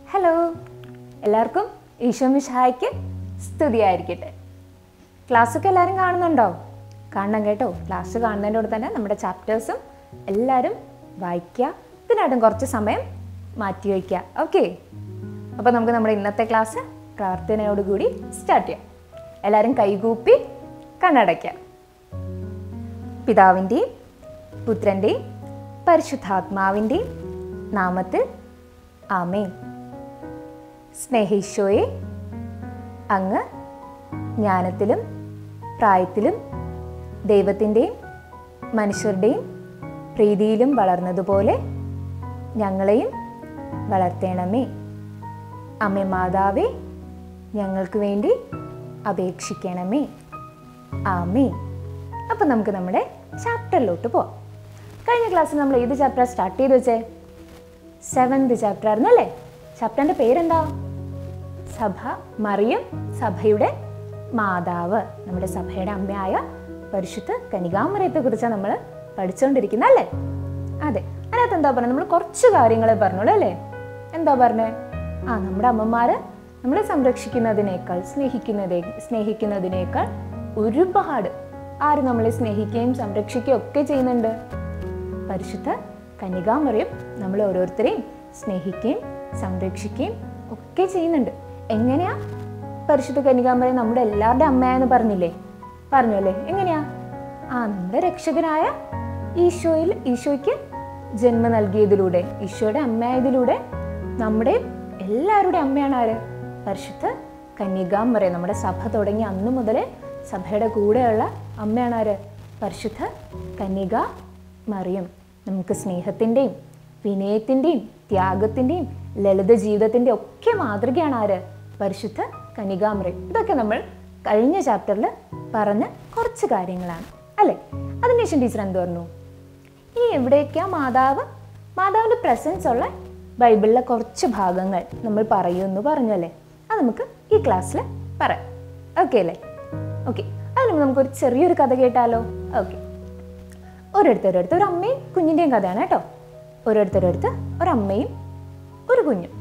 Hello എല്ലാവർക്കും ഈശോ മിശായ്ക്ക് സ്തുതിയായിരിക്കട്ടെ ക്ലാസ്സൊക്കെ എല്ലാവരും കാണുന്നുണ്ടോ കാണണം കേട്ടോ ക്ലാസ് കാണുന്നതിൻ്റെ കൂടെ തന്നെ നമ്മുടെ ചാപ്റ്റേഴ്സും എല്ലാവരും വായിക്കുക ഇതിനായിട്ടും കുറച്ച് സമയം മാറ്റി വയ്ക്കുക ഓക്കെ അപ്പോൾ നമുക്ക് നമ്മുടെ ഇന്നത്തെ ക്ലാസ് പ്രാർത്ഥനയോടുകൂടി സ്റ്റാർട്ട് ചെയ്യാം എല്ലാവരും കൈകൂപ്പി കണ്ണടയ്ക്കുക പിതാവിൻ്റെയും പുത്രൻ്റെയും പരിശുദ്ധാത്മാവിൻ്റെയും നാമത്തിൽ ആമേ സ്നേഹിഷോയെ അങ്ങ് ജ്ഞാനത്തിലും പ്രായത്തിലും ദൈവത്തിൻ്റെയും മനുഷ്യരുടെയും പ്രീതിയിലും വളർന്നതുപോലെ ഞങ്ങളെയും വളർത്തേണമേ അമ്മേ മാതാവേ ഞങ്ങൾക്ക് വേണ്ടി അപേക്ഷിക്കണമേ ആമേ അപ്പം നമുക്ക് നമ്മുടെ ചാപ്റ്ററിലോട്ട് പോവാം കഴിഞ്ഞ ക്ലാസ്സിൽ നമ്മൾ ഏത് ചാപ്റ്റർ സ്റ്റാർട്ട് ചെയ്ത് വെച്ചേ സെവൻത് ചാപ്റ്റർ ആയിരുന്നു അല്ലേ ചാപ്റ്ററിൻ്റെ പേരെന്താ സഭ മറിയം സഭയുടെ മാതാവ് നമ്മുടെ സഭയുടെ അമ്മയായ പരിശുദ്ധ കനികാമരത്തെ കുറിച്ചാണ് നമ്മൾ പഠിച്ചുകൊണ്ടിരിക്കുന്നത് അല്ലേ അതെ അതിനകത്ത് എന്താ പറഞ്ഞത് നമ്മൾ കുറച്ച് കാര്യങ്ങളെ പറഞ്ഞോളൂ അല്ലേ എന്താ പറഞ്ഞേ ആ നമ്മുടെ അമ്മമാര് നമ്മളെ സംരക്ഷിക്കുന്നതിനേക്കാൾ സ്നേഹിക്കുന്നതേ സ്നേഹിക്കുന്നതിനേക്കാൾ ഒരുപാട് ആര് നമ്മളെ സ്നേഹിക്കുകയും സംരക്ഷിക്കുകയും ഒക്കെ ചെയ്യുന്നുണ്ട് പരിശുദ്ധ കന്യകാമറിയം നമ്മൾ ഓരോരുത്തരെയും സ്നേഹിക്കുകയും സംരക്ഷിക്കുകയും ഒക്കെ ചെയ്യുന്നുണ്ട് എങ്ങനെയാ പരിശുദ്ധ കന്യകാമറിയം നമ്മുടെ എല്ലാവരുടെ അമ്മയാന്ന് പറഞ്ഞില്ലേ പറഞ്ഞു അല്ലേ എങ്ങനെയാ ആ നമ്മുടെ രക്ഷകനായ ഈശോയിൽ ഈശോയ്ക്ക് ജന്മം നൽകിയതിലൂടെ ഈശോയുടെ അമ്മയായതിലൂടെ നമ്മുടെ എല്ലാവരുടെ അമ്മയാണ് ആര് പരിശുദ്ധ കന്യകാമറിയം നമ്മുടെ സഭ തുടങ്ങി അന്നു മുതലേ സഭയുടെ കൂടെയുള്ള അമ്മയാണ് ആര് പരിശുദ്ധ കന്യക മറിയം നമുക്ക് സ്നേഹത്തിൻ്റെയും വിനയത്തിൻ്റെയും ത്യാഗത്തിൻ്റെയും ലളിത ജീവിതത്തിൻ്റെ ഒക്കെ മാതൃകയാണ് ആര് പരിശുദ്ധ കനികാമറിയം ഇതൊക്കെ നമ്മൾ കഴിഞ്ഞ ചാപ്റ്ററിൽ പറഞ്ഞ കുറച്ച് കാര്യങ്ങളാണ് അല്ലേ അതിനുശേഷം ടീച്ചർ എന്ത് പറഞ്ഞു ഇനി എവിടേക്കാ മാതാവ് മാതാവിൻ്റെ പ്രസൻസ് ഉള്ള ബൈബിളിലെ കുറച്ച് ഭാഗങ്ങൾ നമ്മൾ പറയുമെന്ന് പറഞ്ഞു അല്ലേ അത് നമുക്ക് ഈ ക്ലാസ്സിൽ പറയാം ഓക്കെ അല്ലേ ഓക്കെ അതിന് മുമ്പ് നമുക്കൊരു ചെറിയൊരു കഥ കേട്ടാലോ ഓക്കെ ഓരോരുത്തരോരുത്ത് ഒരു അമ്മയും കുഞ്ഞിൻ്റെയും കഥയാണ് കേട്ടോ ഓരോരുത്തരോരുത്ത് ഒരമ്മയും ഒരു കുഞ്ഞും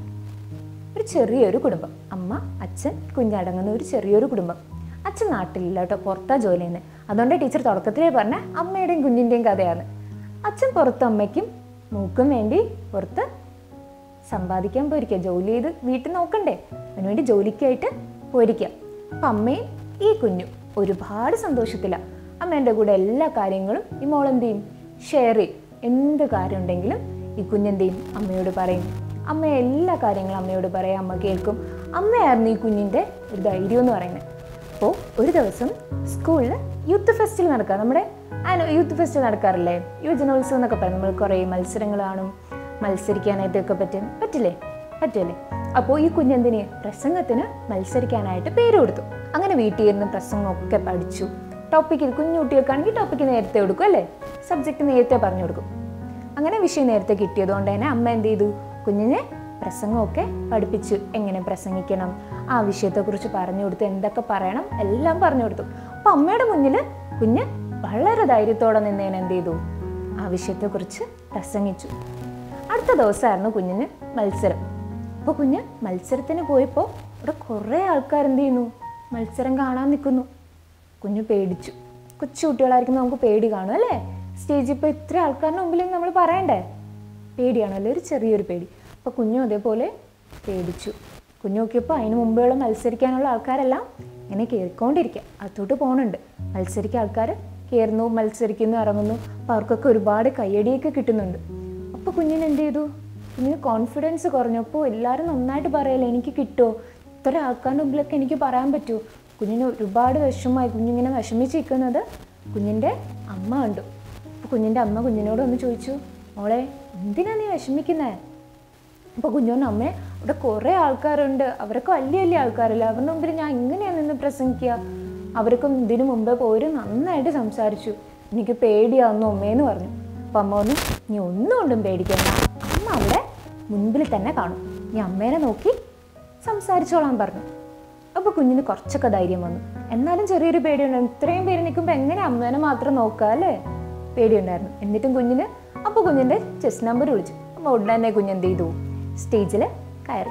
ഒരു ചെറിയൊരു കുടുംബം അമ്മ അച്ഛൻ കുഞ്ഞടങ്ങുന്ന ഒരു ചെറിയൊരു കുടുംബം അച്ഛൻ നാട്ടിലില്ല കേട്ടോ പുറത്താ ജോലി ചെയ്യുന്നത് അതുകൊണ്ട് ടീച്ചർ തുടക്കത്തിലേ പറഞ്ഞ അമ്മയുടെയും കുഞ്ഞിൻ്റെയും കഥയാണ് അച്ഛൻ പുറത്ത് അമ്മയ്ക്കും മൂക്കും വേണ്ടി പുറത്ത് സമ്പാദിക്കാൻ പോയിരിക്കുക ജോലി ചെയ്ത് വീട്ടിൽ നോക്കണ്ടേ അതിനുവേണ്ടി ജോലിക്കായിട്ട് പോയിരിക്കുക അപ്പം അമ്മയും ഈ കുഞ്ഞും ഒരുപാട് സന്തോഷത്തിലാണ് അമ്മേൻ്റെ കൂടെ എല്ലാ കാര്യങ്ങളും ഈ മോളെന്ത് ചെയ്യും ഷെയർ ചെയ്യും എന്ത് കാര്യം ഉണ്ടെങ്കിലും ഈ കുഞ്ഞെന്ത് ചെയ്യും അമ്മയോട് പറയും അമ്മ എല്ലാ കാര്യങ്ങളും അമ്മയോട് പറയാം അമ്മ കേൾക്കും അമ്മയായിരുന്നു ഈ കുഞ്ഞിൻ്റെ ഒരു ധൈര്യം എന്ന് പറയുന്നത് അപ്പോൾ ഒരു ദിവസം സ്കൂളിൽ യൂത്ത് ഫെസ്റ്റിവൽ നടക്കുക നമ്മുടെ ആനോ യൂത്ത് ഫെസ്റ്റിവൽ നടക്കാറില്ലേ യുവജനോത്സവം എന്നൊക്കെ പറയും നമ്മൾ കുറേ മത്സരങ്ങൾ കാണും മത്സരിക്കാനായിട്ടൊക്കെ പറ്റും പറ്റില്ലേ പറ്റില്ലേ അപ്പോൾ ഈ കുഞ്ഞെന്തിന് പ്രസംഗത്തിന് മത്സരിക്കാനായിട്ട് പേര് കൊടുത്തു അങ്ങനെ വീട്ടിൽ ഇരുന്ന് പ്രസംഗമൊക്കെ പഠിച്ചു ടോപ്പിക്ക് കുഞ്ഞു കുട്ടികൾക്കാണെങ്കിൽ ടോപ്പിക്ക് നേരത്തെ കൊടുക്കും അല്ലേ സബ്ജക്റ്റ് നേരത്തെ പറഞ്ഞു കൊടുക്കും അങ്ങനെ വിഷയം നേരത്തെ കിട്ടിയതുകൊണ്ട് തന്നെ അമ്മ എന്ത് ചെയ്തു കുഞ്ഞിനെ പ്രസംഗമൊക്കെ പഠിപ്പിച്ചു എങ്ങനെ പ്രസംഗിക്കണം ആ വിഷയത്തെക്കുറിച്ച് പറഞ്ഞു കൊടുത്തു എന്തൊക്കെ പറയണം എല്ലാം പറഞ്ഞു കൊടുത്തു അപ്പം അമ്മയുടെ മുന്നിൽ കുഞ്ഞ് വളരെ ധൈര്യത്തോടെ നിന്നേനെ എന്ത് ചെയ്തു ആ വിഷയത്തെക്കുറിച്ച് പ്രസംഗിച്ചു അടുത്ത ദിവസമായിരുന്നു കുഞ്ഞിന് മത്സരം അപ്പോൾ കുഞ്ഞ് മത്സരത്തിന് പോയപ്പോൾ ഇവിടെ കുറേ ആൾക്കാർ എന്ത് ചെയ്യുന്നു മത്സരം കാണാൻ നിൽക്കുന്നു കുഞ്ഞ് പേടിച്ചു കൊച്ചു കുട്ടികളായിരിക്കും നമുക്ക് പേടി കാണും അല്ലേ സ്റ്റേജിൽ ഇപ്പോൾ ഇത്ര ആൾക്കാരുടെ മുമ്പിൽ നമ്മൾ പറയണ്ടേ പേടിയാണല്ലോ ഒരു ചെറിയൊരു പേടി അപ്പോൾ കുഞ്ഞും അതേപോലെ പേടിച്ചു കുഞ്ഞു നോക്കിയപ്പോൾ അതിന് മുമ്പുള്ള മത്സരിക്കാനുള്ള ആൾക്കാരെല്ലാം ഇങ്ങനെ കയറിക്കൊണ്ടിരിക്കുക അത്തോട്ട് പോകുന്നുണ്ട് മത്സരിക്കുക ആൾക്കാർ കയറുന്നു മത്സരിക്കുന്നു ഇറങ്ങുന്നു അപ്പോൾ അവർക്കൊക്കെ ഒരുപാട് കയ്യടിയൊക്കെ കിട്ടുന്നുണ്ട് അപ്പോൾ കുഞ്ഞിന് എന്ത് ചെയ്തു കുഞ്ഞിന് കോൺഫിഡൻസ് കുറഞ്ഞപ്പോൾ എല്ലാവരും നന്നായിട്ട് പറയല്ലേ എനിക്ക് കിട്ടുമോ ഇത്ര ആൾക്കാരുടെ മുമ്പിലൊക്കെ എനിക്ക് പറയാൻ പറ്റുമോ കുഞ്ഞിന് ഒരുപാട് വിഷമമായി കുഞ്ഞിങ്ങനെ വിഷമിച്ചിരിക്കുന്നത് കുഞ്ഞിൻ്റെ അമ്മ കണ്ടു അപ്പോൾ കുഞ്ഞിൻ്റെ അമ്മ കുഞ്ഞിനോട് ഒന്ന് ചോദിച്ചു മോളെ എന്തിനാ നീ വിഷമിക്കുന്നേ അപ്പോൾ കുഞ്ഞോന്ന് അമ്മേ ഇവിടെ കുറേ ആൾക്കാരുണ്ട് അവരൊക്കെ വലിയ വലിയ ആൾക്കാരല്ലേ അവരുടെ മുമ്പിൽ ഞാൻ എങ്ങനെയാണ് നിന്ന് പ്രസംഗിക്കുക അവർക്കും ഇതിനു മുമ്പേ പോര് നന്നായിട്ട് സംസാരിച്ചു എനിക്ക് പേടിയാവുന്നു അമ്മേന്ന് പറഞ്ഞു അപ്പം അമ്മ പറഞ്ഞു നീ ഒന്നും കൊണ്ടും പേടിക്കണ്ട അമ്മ അവിടെ മുൻപിൽ തന്നെ കാണും നീ അമ്മേനെ നോക്കി സംസാരിച്ചോളാൻ പറഞ്ഞു അപ്പോൾ കുഞ്ഞിന് കുറച്ചൊക്കെ ധൈര്യം വന്നു എന്നാലും ചെറിയൊരു പേടിയുണ്ടായിരുന്നു ഇത്രയും പേര് നിൽക്കുമ്പോൾ എങ്ങനെ അമ്മേനെ മാത്രം നോക്കുക അല്ലേ പേടിയുണ്ടായിരുന്നു എന്നിട്ടും കുഞ്ഞിന് അപ്പോൾ കുഞ്ഞിൻ്റെ ചെസ് നമ്പർ വിളിച്ചു അപ്പോൾ ഉടനെ തന്നെ കുഞ്ഞെന്ത് ചെയ്തു സ്റ്റേജിൽ കയറി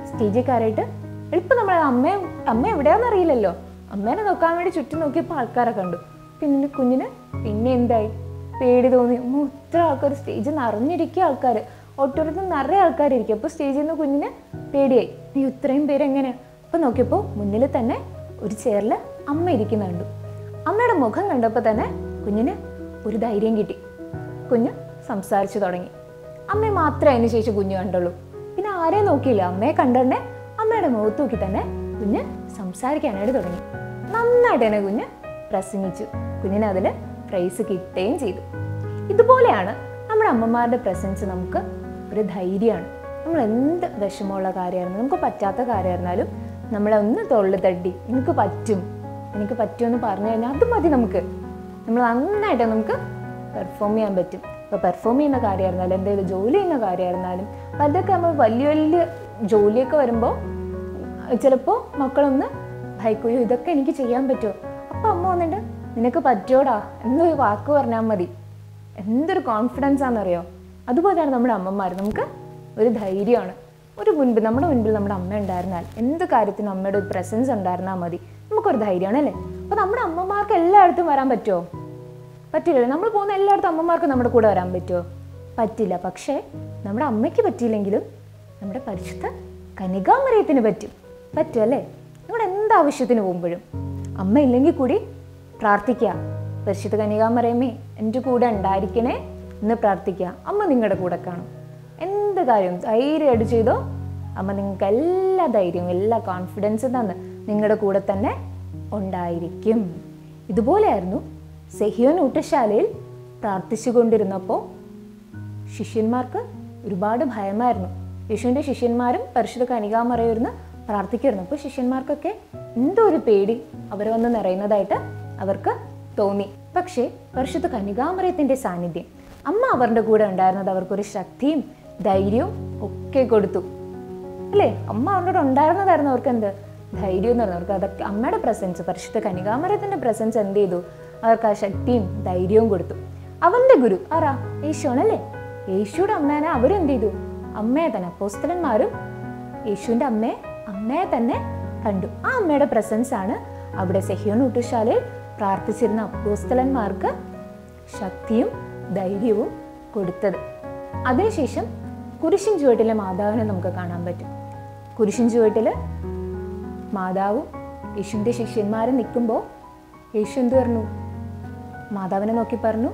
സ്റ്റേജിൽ കയറിയിട്ട് എളുപ്പം നമ്മളെ അമ്മ അമ്മ എവിടെയാണെന്ന് അറിയില്ലല്ലോ അമ്മേനെ നോക്കാൻ വേണ്ടി ചുറ്റും നോക്കിയപ്പോൾ ആൾക്കാരെ കണ്ടു പിന്നെ കുഞ്ഞിന് പിന്നെ എന്തായി പേടി തോന്നി ഉമ്മ ഇത്ര ആൾക്കാർ സ്റ്റേജിൽ നിറഞ്ഞിരിക്കുക ആൾക്കാർ ഓഡിറ്റോറിയത്തിൽ നിറയെ ആൾക്കാരിരിക്കും അപ്പോൾ സ്റ്റേജിൽ നിന്ന് കുഞ്ഞിന് പേടിയായി നീ ഇത്രയും പേര് എങ്ങനെയാ അപ്പം നോക്കിയപ്പോൾ മുന്നിൽ തന്നെ ഒരു ചെയറിൽ അമ്മ ഇരിക്കുന്നുണ്ട് അമ്മയുടെ മുഖം കണ്ടപ്പോൾ തന്നെ കുഞ്ഞിന് ഒരു ധൈര്യം കിട്ടി കുഞ്ഞ് സംസാരിച്ചു തുടങ്ങി അമ്മയെ മാത്രമേ അതിന് ശേഷം കുഞ്ഞ് കണ്ടുള്ളൂ പിന്നെ ആരെയും നോക്കിയില്ല അമ്മയെ കണ്ടുതന്നെ അമ്മയുടെ മുഖത്ത് നോക്കി തന്നെ കുഞ്ഞ് സംസാരിക്കാനായിട്ട് തുടങ്ങി നന്നായിട്ട് തന്നെ കുഞ്ഞ് പ്രസംഗിച്ചു കുഞ്ഞിന് അതിൽ പ്രൈസ് കിട്ടുകയും ചെയ്തു ഇതുപോലെയാണ് നമ്മുടെ അമ്മമാരുടെ പ്രസൻസ് നമുക്ക് ഒരു ധൈര്യമാണ് നമ്മൾ എന്ത് വിഷമമുള്ള കാര്യമായിരുന്നു നമുക്ക് പറ്റാത്ത കാര്യമായിരുന്നാലും നമ്മളെ ഒന്ന് തൊള്ളു തട്ടി എനിക്ക് പറ്റും എനിക്ക് പറ്റുമെന്ന് പറഞ്ഞു കഴിഞ്ഞാൽ അത് മതി നമുക്ക് നമ്മൾ നന്നായിട്ട് നമുക്ക് പെർഫോം ചെയ്യാൻ പറ്റും ഇപ്പോൾ പെർഫോം ചെയ്യുന്ന കാര്യമായിരുന്നാലും എന്തെങ്കിലും ജോലി ചെയ്യുന്ന കാര്യമായിരുന്നാലും അപ്പം അതൊക്കെ നമ്മൾ വലിയ വലിയ ജോലിയൊക്കെ വരുമ്പോൾ ചിലപ്പോൾ മക്കളൊന്ന് ഭയക്കുകയോ ഇതൊക്കെ എനിക്ക് ചെയ്യാൻ പറ്റുമോ അപ്പോൾ അമ്മ വന്നിട്ട് നിനക്ക് പറ്റോടാ എന്നൊരു വാക്ക് പറഞ്ഞാൽ മതി എന്തൊരു കോൺഫിഡൻസ് ആണെന്നറിയോ അതുപോലെയാണ് നമ്മുടെ അമ്മമാർ നമുക്ക് ഒരു ധൈര്യമാണ് ഒരു മുൻപിൽ നമ്മുടെ മുൻപിൽ നമ്മുടെ അമ്മ ഉണ്ടായിരുന്നാൽ എന്ത് കാര്യത്തിനും അമ്മയുടെ ഒരു പ്രസൻസ് ഉണ്ടായിരുന്നാൽ മതി നമുക്കൊരു ധൈര്യമാണ് അല്ലേ അപ്പോൾ നമ്മുടെ അമ്മമാർക്ക് എല്ലായിടത്തും വരാൻ പറ്റുമോ പറ്റില്ലല്ലോ നമ്മൾ പോകുന്ന എല്ലായിടത്തും അമ്മമാർക്ക് നമ്മുടെ കൂടെ വരാൻ പറ്റുമോ പറ്റില്ല പക്ഷേ നമ്മുടെ അമ്മയ്ക്ക് പറ്റിയില്ലെങ്കിലും നമ്മുടെ പരിശുദ്ധ കനികാമറിയത്തിന് പറ്റും പറ്റും അല്ലേ നമ്മുടെ എന്താവശ്യത്തിന് പോകുമ്പോഴും അമ്മ ഇല്ലെങ്കിൽ കൂടി പ്രാർത്ഥിക്കുക പരിശുദ്ധ കനികാമറിയമ്മേ എൻ്റെ കൂടെ ഉണ്ടായിരിക്കണേ എന്ന് പ്രാർത്ഥിക്കുക അമ്മ നിങ്ങളുടെ കൂടെ കാണും എന്ത് കാര്യം ധൈര്യമായിട്ട് ചെയ്തോ അമ്മ നിങ്ങൾക്ക് എല്ലാ ധൈര്യവും എല്ലാ കോൺഫിഡൻസും തന്ന് നിങ്ങളുടെ കൂടെ തന്നെ ഉണ്ടായിരിക്കും ഇതുപോലെയായിരുന്നു സെഹിയോൻ ഊട്ടശാലയിൽ പ്രാർത്ഥിച്ചുകൊണ്ടിരുന്നപ്പോൾ ശിഷ്യന്മാർക്ക് ഒരുപാട് ഭയമായിരുന്നു യേശുവിൻ്റെ ശിഷ്യന്മാരും പരിശുദ്ധ കനികാമറയിരുന്ന് പ്രാർത്ഥിക്കുമായിരുന്നു അപ്പോൾ ശിഷ്യന്മാർക്കൊക്കെ എന്തോ ഒരു പേടി അവർ വന്ന് നിറയുന്നതായിട്ട് അവർക്ക് തോന്നി പക്ഷേ പരിശുദ്ധ കനികാമറയത്തിൻ്റെ സാന്നിധ്യം അമ്മ അവരുടെ കൂടെ ഉണ്ടായിരുന്നത് അവർക്കൊരു ശക്തിയും ധൈര്യവും ഒക്കെ കൊടുത്തു അല്ലേ അമ്മ അവരുടെ ഉണ്ടായിരുന്നതായിരുന്നു അവർക്ക് എന്ത് ധൈര്യം എന്ന് പറഞ്ഞു അവർക്ക് അതൊക്കെ അമ്മയുടെ പ്രസൻസ് പരിശുദ്ധ കനികാമരത്തിന്റെ പ്രസൻസ് എന്ത് ചെയ്തു അവർക്ക് ആ ശക്തിയും ധൈര്യവും കൊടുത്തു അവന്റെ ഗുരു ആരാ യേശു ആണല്ലേ യേശുയുടെ അമ്മേനെ അവരെന്ത് ചെയ്തു അമ്മയെ തന്നെ അപ്പോസ്തലന്മാരും യേശുവിന്റെ അമ്മയെ അമ്മയെ തന്നെ കണ്ടു ആ അമ്മയുടെ പ്രസൻസ് ആണ് അവിടെ സെഹിയോൻ ഊട്ടുശാലയിൽ പ്രാർത്ഥിച്ചിരുന്ന അപ്പോസ്തലന്മാർക്ക് ശക്തിയും ധൈര്യവും കൊടുത്തത് അതിനുശേഷം കുരിശിൻ ചുവട്ടിലെ മാതാവിനെ നമുക്ക് കാണാൻ പറ്റും കുരിശിൻ ചുവട്ടിൽ മാതാവും യേശുവിൻ്റെ ശിഷ്യന്മാരും നിൽക്കുമ്പോൾ യേശു എന്ത് പറഞ്ഞു മാതാവിനെ നോക്കി പറഞ്ഞു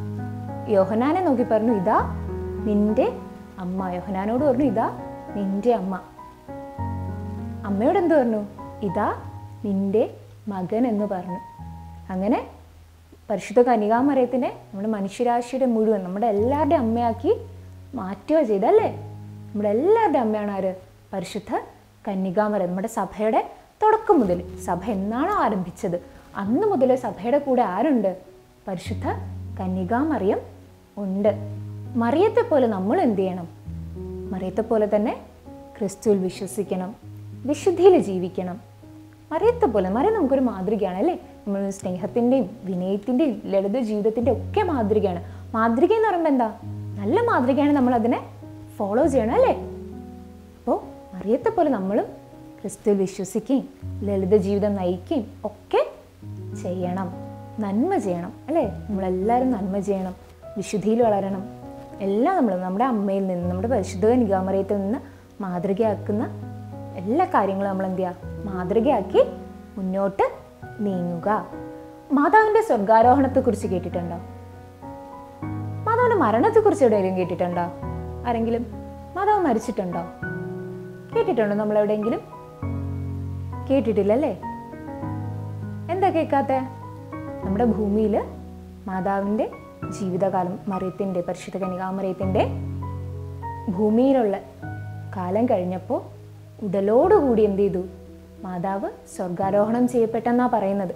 യോഹനാനെ നോക്കി പറഞ്ഞു ഇതാ നിന്റെ അമ്മ യോഹനാനോട് പറഞ്ഞു ഇതാ നിന്റെ അമ്മ അമ്മയോട് എന്ത് പറഞ്ഞു ഇതാ നിന്റെ മകൻ എന്ന് പറഞ്ഞു അങ്ങനെ പരിശുദ്ധ കനികാമറയത്തിനെ നമ്മുടെ മനുഷ്യരാശിയുടെ മുഴുവൻ നമ്മുടെ എല്ലാവരുടെയും അമ്മയാക്കി മാറ്റുക ചെയ്തല്ലേ നമ്മുടെ എല്ലാവരുടെയും അമ്മയാണ് ആര് പരിശുദ്ധ കന്യകാമറ നമ്മുടെ സഭയുടെ തുടക്കം മുതൽ സഭ എന്നാണോ ആരംഭിച്ചത് അന്ന് മുതൽ സഭയുടെ കൂടെ ആരുണ്ട് പരിശുദ്ധ കന്യകാമറിയം ഉണ്ട് മറിയത്തെ പോലെ നമ്മൾ എന്ത് ചെയ്യണം മറിയത്തെ പോലെ തന്നെ ക്രിസ്തുവിൽ വിശ്വസിക്കണം വിശുദ്ധിയിൽ ജീവിക്കണം മറിയത്തെ പോലെ മറിയം നമുക്കൊരു മാതൃകയാണ് അല്ലേ നമ്മൾ സ്നേഹത്തിൻ്റെയും വിനയത്തിൻ്റെയും ലളിത ജീവിതത്തിൻ്റെ ഒക്കെ മാതൃകയാണ് മാതൃക എന്ന് പറയുമ്പോൾ എന്താ നല്ല മാതൃകയാണ് നമ്മൾ അതിനെ ഫോളോ ചെയ്യണം അല്ലേ അപ്പോൾ മറിയത്തെ പോലെ നമ്മളും ക്രിസ്തുവിൽ വിശ്വസിക്കുകയും ലളിത ജീവിതം നയിക്കുകയും ഒക്കെ ചെയ്യണം നന്മ ചെയ്യണം അല്ലേ നമ്മളെല്ലാവരും നന്മ ചെയ്യണം വിശുദ്ധിയിൽ വളരണം എല്ലാം നമ്മൾ നമ്മുടെ അമ്മയിൽ നിന്ന് നമ്മുടെ പരിശുദ്ധ നിഗാമറയത്തിൽ നിന്ന് മാതൃകയാക്കുന്ന എല്ലാ കാര്യങ്ങളും നമ്മൾ എന്ത് ചെയ്യുക മാതൃകയാക്കി മുന്നോട്ട് നീങ്ങുക മാതാവിൻ്റെ സ്വർഗാരോഹണത്തെക്കുറിച്ച് കേട്ടിട്ടുണ്ടോ മാതാവിൻ്റെ മരണത്തെക്കുറിച്ച് എവിടെയെങ്കിലും കേട്ടിട്ടുണ്ടോ ആരെങ്കിലും മാതാവ് മരിച്ചിട്ടുണ്ടോ കേട്ടിട്ടുണ്ടോ നമ്മൾ എവിടെയെങ്കിലും കേട്ടിട്ടില്ലല്ലേ എന്താ കേൾക്കാത്ത നമ്മുടെ ഭൂമിയിൽ മാതാവിൻ്റെ ജീവിതകാലം മറിയത്തിൻ്റെ പരിശുദ്ധ കനികാമറിയത്തിൻ്റെ ഭൂമിയിലുള്ള കാലം കഴിഞ്ഞപ്പോൾ ഉടലോടുകൂടി എന്ത് ചെയ്തു മാതാവ് സ്വർഗാരോഹണം ചെയ്യപ്പെട്ടെന്നാ പറയുന്നത്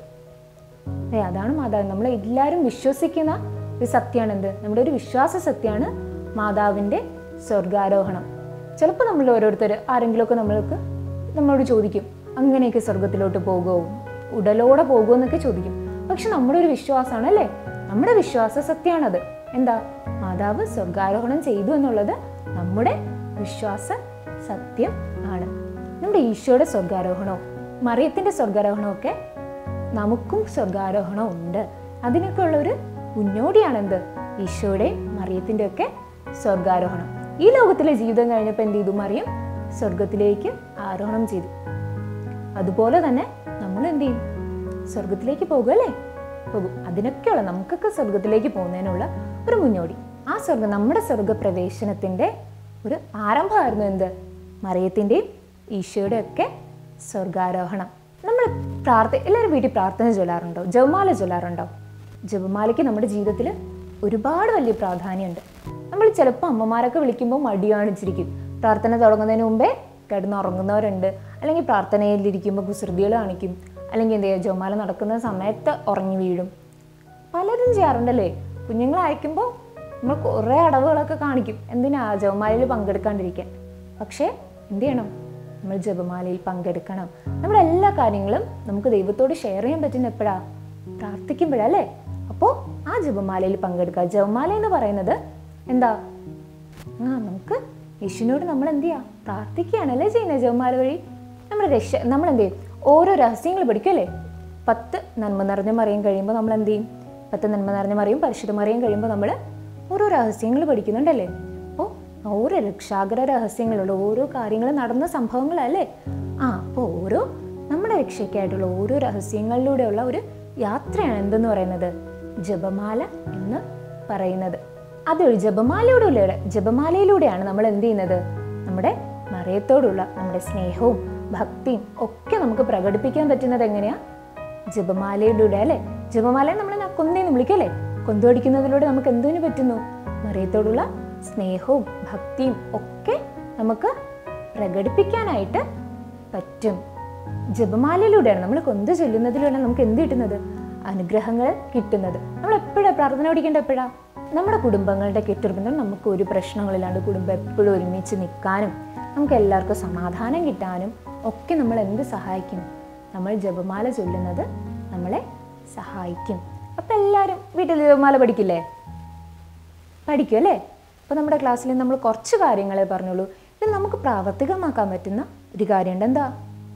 ഏ അതാണ് മാതാവ് നമ്മൾ എല്ലാവരും വിശ്വസിക്കുന്ന ഒരു സത്യമാണ് എന്ത് നമ്മുടെ ഒരു വിശ്വാസ സത്യമാണ് മാതാവിൻ്റെ സ്വർഗാരോഹണം ചിലപ്പോൾ നമ്മൾ ഓരോരുത്തർ ആരെങ്കിലുമൊക്കെ നമ്മൾക്ക് നമ്മളോട് ചോദിക്കും അങ്ങനെയൊക്കെ സ്വർഗത്തിലോട്ട് പോകുമോ ഉടലോടെ പോകുമോ എന്നൊക്കെ ചോദിക്കും പക്ഷെ നമ്മുടെ ഒരു വിശ്വാസമാണ് അല്ലേ നമ്മുടെ വിശ്വാസ സത്യമാണത് എന്താ മാതാവ് സ്വർഗാരോഹണം ചെയ്തു എന്നുള്ളത് നമ്മുടെ വിശ്വാസ സത്യം ആണ് നമ്മുടെ ഈശോയുടെ സ്വർഗാരോഹണവും മറിയത്തിൻ്റെ സ്വർഗാരോഹണവും ഒക്കെ നമുക്കും സ്വർഗാരോഹണം ഉണ്ട് അതിനൊക്കെ ഉള്ള ഒരു മുന്നോടിയാണ് എന്ത് ഈശോയുടെ മറിയത്തിൻ്റെ ഒക്കെ സ്വർഗാരോഹണം ഈ ലോകത്തിലെ ജീവിതം കഴിഞ്ഞപ്പോൾ എന്ത് ചെയ്തു മറിയം സ്വർഗത്തിലേക്ക് ആരോഹണം ചെയ്തു അതുപോലെ തന്നെ നമ്മൾ എന്ത് ചെയ്യും സ്വർഗത്തിലേക്ക് പോകുമല്ലേ പോകും അതിനൊക്കെയുള്ള നമുക്കൊക്കെ സ്വർഗത്തിലേക്ക് പോകുന്നതിനുള്ള ഒരു മുന്നോടി ആ സ്വർഗം നമ്മുടെ സ്വർഗപ്രവേശനത്തിൻ്റെ ഒരു ആരംഭമായിരുന്നു എന്ത് മറിയത്തിൻ്റെയും ഈശോയുടെ ഒക്കെ സ്വർഗാരോഹണം നമ്മൾ പ്രാർത്ഥന എല്ലാവരും വീട്ടിൽ പ്രാർത്ഥന ചൊല്ലാറുണ്ടോ ജപമാല ചൊല്ലാറുണ്ടോ ജപമാലയ്ക്ക് നമ്മുടെ ജീവിതത്തിൽ ഒരുപാട് വലിയ പ്രാധാന്യമുണ്ട് നമ്മൾ ചിലപ്പോൾ അമ്മമാരൊക്കെ വിളിക്കുമ്പോൾ മടി കാണിച്ചിരിക്കും പ്രാർത്ഥന തുടങ്ങുന്നതിന് മുമ്പേ കിടന്നുറങ്ങുന്നവരുണ്ട് അല്ലെങ്കിൽ പ്രാർത്ഥനയിലിരിക്കുമ്പോൾ കുസൃതികൾ കാണിക്കും അല്ലെങ്കിൽ എന്ത് ചെയ്യുക ജപമാല നടക്കുന്ന സമയത്ത് ഉറങ്ങി വീഴും പലരും ചെയ്യാറുണ്ടല്ലേ കുഞ്ഞുങ്ങളെ അയക്കുമ്പോൾ നമ്മൾ കുറേ അടവുകളൊക്കെ കാണിക്കും എന്തിനാ ജപമാലയിൽ പങ്കെടുക്കാണ്ടിരിക്കാൻ പക്ഷേ എന്ത് ചെയ്യണം നമ്മൾ ജപമാലയിൽ പങ്കെടുക്കണം നമ്മുടെ എല്ലാ കാര്യങ്ങളും നമുക്ക് ദൈവത്തോട് ഷെയർ ചെയ്യാൻ പറ്റുന്ന എപ്പോഴാ പ്രാർത്ഥിക്കുമ്പോഴല്ലേ അപ്പോൾ ആ ജപമാലയിൽ പങ്കെടുക്കുക ജപമാല എന്ന് പറയുന്നത് എന്താ ആ നമുക്ക് യേശുവിനോട് നമ്മൾ എന്ത് ചെയ്യുക പ്രാർത്ഥിക്കുകയാണല്ലേ ചെയ്യുന്നത് ജപമാല വഴി നമ്മുടെ രക്ഷ നമ്മൾ എന്ത് ചെയ്യും ഓരോ രഹസ്യങ്ങൾ പഠിക്കുമല്ലേ പത്ത് നന്മ നിറഞ്ഞ മറിയും കഴിയുമ്പോൾ നമ്മൾ എന്ത് ചെയ്യും പത്ത് നന്മ നിറഞ്ഞ മറിയും പരിശുദ്ധ മറിയും കഴിയുമ്പോൾ നമ്മൾ ഓരോ രഹസ്യങ്ങൾ പഠിക്കുന്നുണ്ടല്ലേ അപ്പോൾ ഓരോ രക്ഷാകര രഹസ്യങ്ങളുള്ള ഓരോ കാര്യങ്ങൾ നടന്ന സംഭവങ്ങളല്ലേ ആ അപ്പോൾ ഓരോ നമ്മുടെ രക്ഷയ്ക്കായിട്ടുള്ള ഓരോ രഹസ്യങ്ങളിലൂടെയുള്ള ഒരു യാത്രയാണ് എന്തെന്ന് പറയുന്നത് ജപമാല എന്ന് പറയുന്നത് അതൊരു ജപമാലയിലൂടെ ജപമാലയിലൂടെയാണ് നമ്മൾ എന്ത് ചെയ്യുന്നത് നമ്മുടെ മറയത്തോടുള്ള നമ്മുടെ സ്നേഹവും ഭക്തിയും ഒക്കെ നമുക്ക് പ്രകടിപ്പിക്കാൻ പറ്റുന്നത് എങ്ങനെയാ ജപമാലയിലൂടെ അല്ലേ ജപമാലയെ നമ്മൾ കൊന്തേന്ന് വിളിക്കല്ലേ കൊന്തോടിക്കുന്നതിലൂടെ നമുക്ക് എന്തിനു പറ്റുന്നു മറിയത്തോടുള്ള സ്നേഹവും ഭക്തിയും ഒക്കെ നമുക്ക് പ്രകടിപ്പിക്കാനായിട്ട് പറ്റും ജപമാലയിലൂടെയാണ് നമ്മൾ കൊന്ത ചൊല്ലുന്നതിലൂടെ നമുക്ക് എന്ത് കിട്ടുന്നത് അനുഗ്രഹങ്ങൾ കിട്ടുന്നത് നമ്മൾ എപ്പോഴാണ് പ്രാർത്ഥന പഠിക്കേണ്ട എപ്പോഴാ നമ്മുടെ കുടുംബങ്ങളുടെ കെട്ടുറപ്പിനും നമുക്ക് ഒരു പ്രശ്നങ്ങളില്ലാണ്ട് കുടുംബം എപ്പോഴും ഒരുമിച്ച് നിൽക്കാനും നമുക്ക് എല്ലാവർക്കും സമാധാനം കിട്ടാനും ഒക്കെ നമ്മൾ എന്ത് സഹായിക്കും നമ്മൾ ജപമാല ചൊല്ലുന്നത് നമ്മളെ സഹായിക്കും അപ്പം എല്ലാവരും വീട്ടിൽ ജപമാല പഠിക്കില്ലേ പഠിക്കും അല്ലേ അപ്പോൾ നമ്മുടെ ക്ലാസ്സിൽ നമ്മൾ കുറച്ച് കാര്യങ്ങളെ പറഞ്ഞുള്ളൂ ഇത് നമുക്ക് പ്രാവർത്തികമാക്കാൻ പറ്റുന്ന ഒരു കാര്യമുണ്ട് എന്താ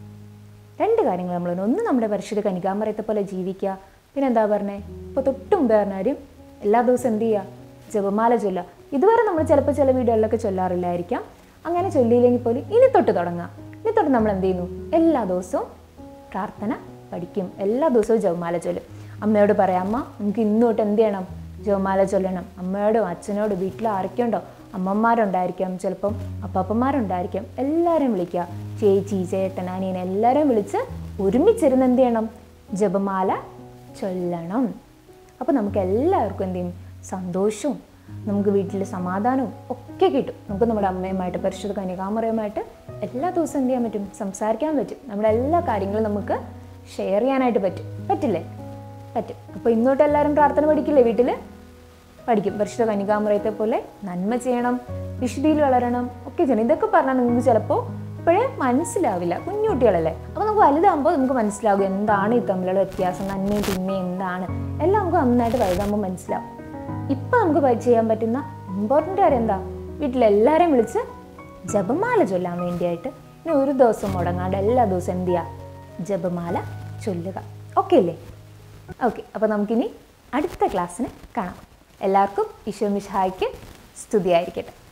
രണ്ട് കാര്യങ്ങൾ നമ്മൾ പറഞ്ഞു. ഒന്ന് നമ്മുടെ പരിശുദ്ധ കനികാമറയത്തെ പോലെ ജീവിക്കുക പിന്നെ എന്താ പറഞ്ഞേ ഇപ്പോൾ തൊട്ട് മുമ്പേ പറഞ്ഞാലും എല്ലാ ദിവസവും എന്ത് ചെയ്യുക ജപമാല ചൊല്ലുക ഇതുവരെ നമ്മൾ ചിലപ്പോൾ ചില വീടുകളിലൊക്കെ ചൊല്ലാറില്ലായിരിക്കാം അങ്ങനെ ചൊല്ലിയില്ലെങ്കിൽ പോലും ഇനി തൊട്ട് തുടങ്ങാം ഇനി തൊട്ട് നമ്മൾ എന്ത് ചെയ്യുന്നു എല്ലാ ദിവസവും പ്രാർത്ഥന പഠിക്കും എല്ലാ ദിവസവും ജപമാല ചൊല്ലും അമ്മയോട് പറയാം അമ്മ നമുക്ക് ഇന്ന് തൊട്ട് എന്ത് ചെയ്യണം ജപമാല ചൊല്ലണം അമ്മയോടും അച്ഛനോടും വീട്ടിൽ ആരൊക്കെ ഉണ്ടോ അമ്മമാരുണ്ടായിരിക്കാം ചിലപ്പം അപ്പാപ്പന്മാരുണ്ടായിരിക്കാം എല്ലാവരെയും വിളിക്കുക ചേച്ചി ചേട്ടൻ അനിയൻ എല്ലാവരെയും വിളിച്ച് ഒരുമിച്ചിരുന്ന് എന്ത് ചെയ്യണം ജപമാല ചൊല്ലണം അപ്പോൾ നമുക്ക് എല്ലാവർക്കും എന്ത് ചെയ്യും സന്തോഷവും നമുക്ക് വീട്ടിൽ സമാധാനവും ഒക്കെ കിട്ടും നമുക്ക് നമ്മുടെ അമ്മയുമായിട്ട് പരിശുദ്ധ കന്യകാമറയുമായിട്ട് എല്ലാ ദിവസവും എന്ത് ചെയ്യാൻ പറ്റും സംസാരിക്കാൻ പറ്റും നമ്മുടെ എല്ലാ കാര്യങ്ങളും നമുക്ക് ഷെയർ ചെയ്യാനായിട്ട് പറ്റും പറ്റില്ലേ പറ്റും അപ്പോൾ ഇന്നോട്ട് എല്ലാവരും പ്രാർത്ഥന പഠിക്കില്ലേ വീട്ടിൽ പഠിക്കും പരിശുദ്ധ കനികാമറയത്തെ പോലെ നന്മ ചെയ്യണം വിശുദ്ധിയിൽ വളരണം ഒക്കെ ചെയ്യണം ഇതൊക്കെ പറഞ്ഞാൽ നിങ്ങൾക്ക് ചിലപ്പോൾ ഇപ്പോഴേ മനസ്സിലാവില്ല കുഞ്ഞുകുട്ടികളല്ലേ അപ്പോൾ നമുക്ക് വലുതാകുമ്പോൾ നമുക്ക് മനസ്സിലാകും എന്താണ് ഈ തമ്മിലുള്ള വ്യത്യാസം നന്മയും തിന്മയും എന്താണ് എല്ലാം നമുക്ക് നന്നായിട്ട് വലുതാകുമ്പോൾ മനസ്സിലാവും ഇപ്പം നമുക്ക് പ- ചെയ്യാൻ പറ്റുന്ന ഇമ്പോർട്ടൻ്റ് കാര്യം എന്താ വീട്ടിലെല്ലാവരെയും വിളിച്ച് ജപമാല ചൊല്ലാൻ വേണ്ടിയായിട്ട് ഇനി ഒരു ദിവസം മുടങ്ങാണ്ട് എല്ലാ ദിവസവും എന്ത് ചെയ്യുക ജപമാല ചൊല്ലുക ഓക്കെ അല്ലേ ഓക്കെ അപ്പോൾ നമുക്കിനി അടുത്ത ക്ലാസ്സിന് കാണാം എല്ലാവർക്കും ഈശോ മിശിഹായ്ക്ക് സ്തുതിയായിരിക്കട്ടെ